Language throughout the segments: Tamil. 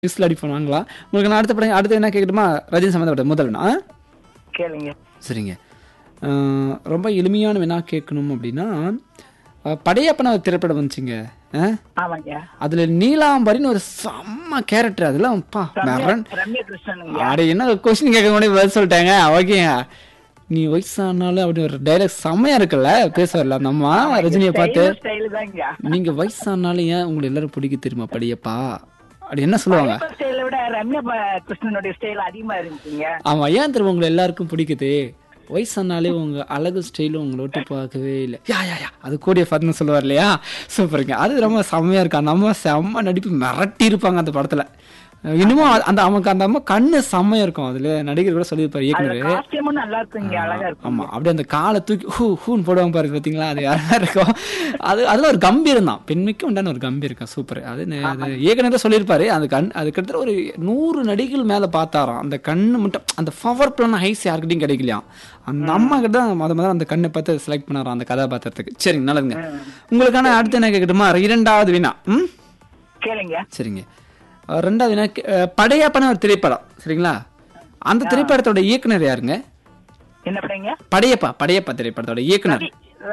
விசில் அடிப்போம் வாங்கலாம் உங்களுக்கு நான் அடுத்த படம் அடுத்து என்ன கேட்கட்டுமா ரஜினி சம்மந்தப்பட்ட முதல்னா கேளுங்க சரிங்க அஹ், ரொம்ப எளிமையான வேணா கேட்கணும் அப்படின்னா அஹ், படையப்பன ஒரு திரைப்படம் வந்துச்சுங்க அஹ், ஆமாங்க அதுல நீலாம்பரின்னு ஒரு செம்ம கேரக்டர் அதெல்லாம் பா மரண் ரம்யா கிருஷ்ணனுங்க அட என்ன கொஸ்டின் கேட்க முடியும் பதில் சொல்லிட்டாங்க ஓகேங்க நீ வயசானாலும் அப்படி ஒரு டைலாக் செம்மையா இருக்குல்ல பேசுவார்ல அந்த அம்மா ரஜினியை பார்த்து ஸ்டைல் தாங்க நீங்க வயசானாலும் ஏன் உங்களை எல்லாரும் பிடிக்க தெரியுமா படியப்பா அப்படி என்ன சொல்லுவாங்க ஸ்டைலை விட ரம்யா ப- கிருஷ்ணனுடைய ஸ்டைல் அதிகமா இருந்துச்சுங்க ஆமா ஏன் தெரியுமா உங்களை எல்லாருக்கும் பிடிக்குது வயசானாலே உங்க அழகு ஸ்டைலும் உங்களை விட்டு பார்க்கவே இல்லை யா யா யா அது கூடிய ஃபர்னு சொல்லுவார் இல்லையா சூப்பருங்க அது ரொம்ப செம்மையா இருக்கு அந்த அம்மா செம்ம நடிப்பு மிரட்டி இருப்பாங்க அந்த படத்துல இன்னமும் அ- அந்த அவனுக்கு அந்த அம்மா கண்ணு செம்மையா இருக்கும் அதுல நடிகர் கூட சொல்லியிருப்பாரு இயக்குனர் காஸ்டியூமும் நல்லா இருக்குங்க அழகா இருக்கும் ஆமா அப்படியே அந்த காலை தூக்கி ஹூ ஹூன்னு போடுவாங்க பாருங்க பாத்தீங்களா அது யாரா இருக்கும் அது அதுல ஒரு கம்பீரம் தான் பெண்மைக்கு உண்டான ஒரு கம்பீரம் இருக்கும் சூப்பர் அது நே- அது ஏற்கனவே சொல்லியிருப்பாரு அந்த கண் அது கிட்டத்தட்ட ஒரு நூறு நடிகள் மேல பார்த்தாராம் அந்த கண்ணு மட்டும் அந்த பவர் பிளான் ஹைஸ் யாருக்கிட்டையும் கிடைக்கலையாம் அந்த அம்மா கிட்ட தான் முத முதல்ல அந்த கண்ணை பார்த்து செலக்ட் பண்ணாராம் அந்த கதாபாத்திரத்துக்கு சரிங்க நல்லதுங்க உங்களுக்கான அடுத்து என்ன கேட்கட்டுமா இரண்டாவது வினா ம் கேளுங்க சரிங்க அஹ் ரெண்டாவது வினா கே- அஹ் படையப்பன ஒரு திரைப்படம் சரிங்களா அந்த திரைப்படத்தோட இயக்குனர் யாருங்க என்ன பண்றீங்க படையப்பா படையப்பா திரைப்படத்தோட இயக்குனர்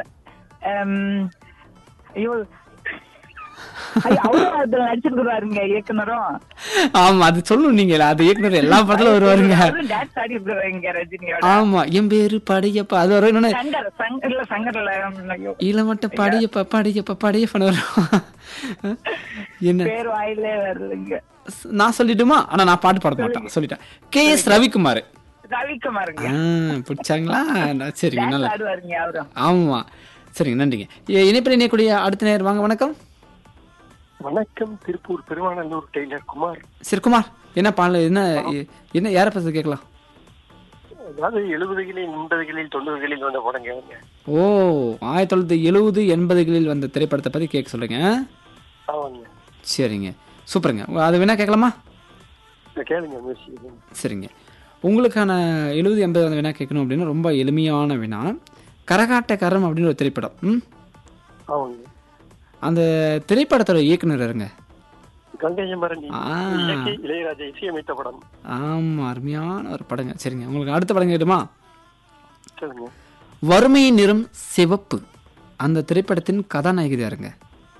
உம், ஐயோ ஐயோ, அவரும் அதுல நடிச்சிருக்கிறாருங்க இயக்குனரும் ஆமா அது சொல்லணும் நீங்க அது இயக்குனர் எல்லா படத்துல வருவாருங்க அவரும் டான்ஸ் ஆடி இருக்கிறாங்க ரஜினியோட ஆமா என் பேரு படையப்பா அது வரும் இன்னொன்னு சங்கர் சங்கர் இல்ல சங்கர்ல ஐயோ இல்ல மட்டும் படையப்பா படையப்பா படையப்பா வரும் என்ன பேர் வாயிலே வருதுங்க ஸ்- நான் சொல்லிட்டுமா ஆனா நான் பாட்டு பாட மாட்டேன் சொல்லிட்டேன் கே எஸ் ரவிக்குமார் ரவிக்குமாருங்க ஆ, பிடிச்சாங்களா நான் சரிங்க டான்ஸ் நல்ல ஆடுவாருங்க அவரும் ஆமா சரிங்க நன்றிங்க இ- இணைப்பில் இணையக்கூடிய அடுத்த நேர் வாங்க வணக்கம் வணக்கம் திருப்பூர் பெருமாநல்லூர் டெய்லர் குமார் சரி குமார் என்ன பாடல என்ன எ- என்ன யாரை பேச கேட்கலாம் அதாவது எழுபதுகளில் எண்பதுகளில் தொண்ணூறுகளில் வந்த படங்க ஓ ஆயிரத்தி தொள்ளாயிரத்தி எழுபது எண்பதுகளில் வந்த திரைப்படத்தை பத்தி கேட்க சொல்லுங்க ஆமாங்க சரிங்க சூப்பருங்க அது வேணா கேட்கலாமா இதை கேளுங்க மியூசி சரிங்க உங்களுக்கான எழுபது எண்பது வந்து வேணா கேட்கணும் அப்படின்னா ரொம்ப எளிமையான வினா கரகாட்டக்காரன் அப்படின்னு ஒரு திரைப்படம் ம் ஆமாங்க அந்த திரைப்படத்தோட இயக்குனர் இருங்க கங்கையமரன் ஆ. இயக்கி இளையராஜா இசையமைத்த படம் ஆமா அருமையான ஒரு படங்க சரிங்க உங்களுக்கு அடுத்த படம் கேட்டுமா கேளுங்க வறுமையின் நிறம் சிவப்பு அந்த திரைப்படத்தின் கதாநாயகி யாருங்க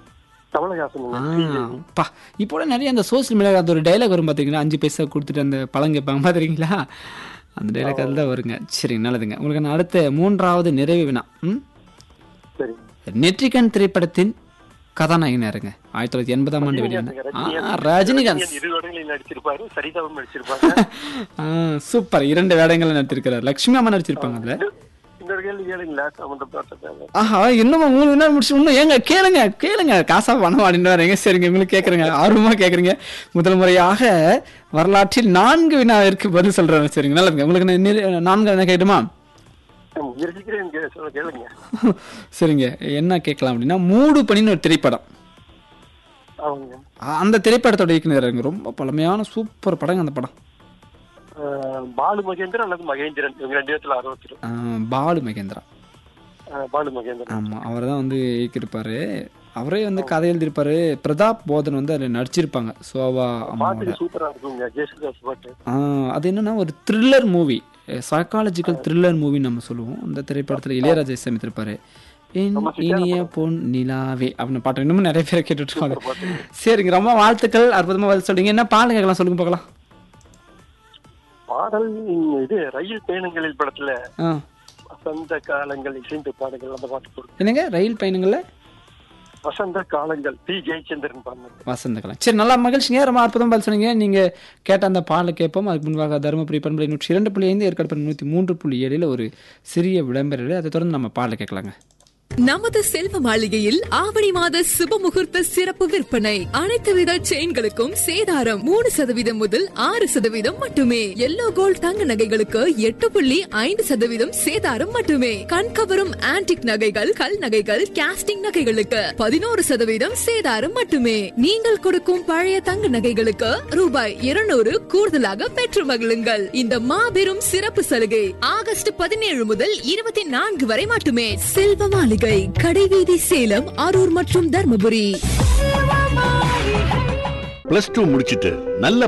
கமலஹாசன் பா இப்போ நிறைய அந்த சோசியல் மீடியா அந்த ஒரு டைலாக் வரும் பார்த்தீங்கன்னா அஞ்சு பைசா கொடுத்துட்டு அந்த பழம் கேட்பாங்க பார்த்துருக்கீங்களா அந்த டைலாக் அதில் தான் வருங்க சரி நல்லதுங்க உங்களுக்கு நான் அடுத்த மூன்றாவது நிறைவு வினா ம் சரி நெற்றிகன் திரைப்படத்தின் கதாநாயகன் யாருங்க ஆயிரத்தி தொள்ளாயிரத்தி எண்பதாம் ஆண்டு வெளியான ஆ, ரஜினிகாந்த் இரு இடங்களில் நடிச்சிருப்பாரு சரிதாவும் நடிச்சிருப்பாங்க ஆ, சூப்பர் இரண்டு வேடங்களை நடிச்சிருக்கிறார் லட்சுமி அம்மா நடிச்சிருப்பாங்க அதுல இன்னொரு கேள்வி கேளுங்களா சம்பந்தப்பட்ட ஆஹா இன்னும் மூணு வினா முடிச்சு இன்னும் ஏங்க கேளுங்க கேளுங்க காசா பணம் அப்படின்னு வரீங்க சரிங்க உங்களுக்கு கேட்குறேங்க ஆர்வமா கேட்குறீங்க முதல் முறையாக வரலாற்றில் நான்கு வினாவிற்கு பதில் சொல்றேன் சரிங்க நல்லதுங்க உங்களுக்கு நான் நிறு- நான்கு என்ன கேட்டுமா முயற்சிக்கிறேன் கே- சொல்ல கேளுங்க சரிங்க என்ன கேட்கலாம் அப்படின்னா மூடு பணின்னு ஒரு திரைப்படம் ஆமாங்க அந்த திரைப்படத்தோட இயக்குனர் ரொம்ப பழமையான சூப்பர் படங்க அந்த படம் ஆஹ், பாலு மகேந்திரன் அல்லது மகேந்திரன் இவங்க ரெண்டு இடத்துல ஆர்வத்திரும் ஆ, பாலு மகேந்திரா பாலு மகேந்திரன் ஆமா அவர் தான் வந்து இயக்கியிருப்பாரு அவரே வந்து கதை எழுதியிருப்பாரு பிரதாப் போதன் வந்து அதில் நடிச்சிருப்பாங்க சோவா அம்மாவோட பாட்டுக்கு சூப்பரா இருக்குங்க ஜேசுதாஸ் பாட்டு ஆ, அது என்னன்னா ஒரு thriller movie psychological thriller movie நம்ம சொல்லுவோம் அந்த திரைப்படத்தில் இளையராஜா இசையமைத்திருப்பாரு என் இனிய பொன் நிலாவே அப்படின்னு பாட்டு இன்னமும் நிறைய பேர் கேட்டுட்டு இருக்காங்க சரிங்க ரொம்ப வாழ்த்துக்கள் அற்புதமா பதில் சொல்றீங்க என்ன பாடல் கேட்கலாம் சொல்லுங்க பார்க்கலாம் பாடல் இது ரயில் பயணங்களில் படத்துல ஆ வசந்த காலங்கள் இசைந்து பாடல்கள் அந்த பாட்டு போடுங்க என்னங்க ரயில் பயணங்கள்ல வசந்த காலங்கள் பி ஜெயச்சந்திரன் பாடினது வசந்தகலாம் சரி நல்லா மகிழ்ச்சிங்க ரொம்ப அற்புதம் பதில் சொன்னீங்க நீங்க கேட்ட அந்த பாடலை கேட்போம் அதுக்கு முன்பாக தருமபுரி பண்பலை நூற்றி இரண்டு புள்ளி ஐந்து ஏற்காடு பண்பலை நூற்றி மூன்று புள்ளி ஏழில் ஒரு சிறிய விளம்பரம் அதை தொடர்ந்து நம்ம பாடலை கேட்கலாங்க நமது செல்வ மாளிகையில் ஆவணி மாத சுப முகூர்த்த சிறப்பு விற்பனை அனைத்து வித செயின்களுக்கும் சேதாரம் மூணு சதவீதம் முதல் ஆறு சதவீதம் மட்டுமே எல்லோ கோல்ட் தங்க நகைகளுக்கு எட்டு புள்ளி ஐந்து சதவீதம் சேதாரம் மட்டுமே கண்கவரும் ஆன்டிக் நகைகள் கல் நகைகள் கேஸ்டிங் நகைகளுக்கு பதினோரு சதவீதம் சேதாரம் மட்டுமே நீங்கள் கொடுக்கும் பழைய தங்க நகைகளுக்கு ரூபாய் இருநூறு கூடுதலாக பெற்று மகிழுங்கள் இந்த மாபெரும் சிறப்பு சலுகை ஆகஸ்ட் பதினேழு முதல் இருபத்தி நான்கு வரை மட்டுமே செல்வ மாளிகை கடைவீதி சேலம் அரூர் மற்றும் தர்மபுரி பிளஸ் டூ முடிச்சிட்டு நல்ல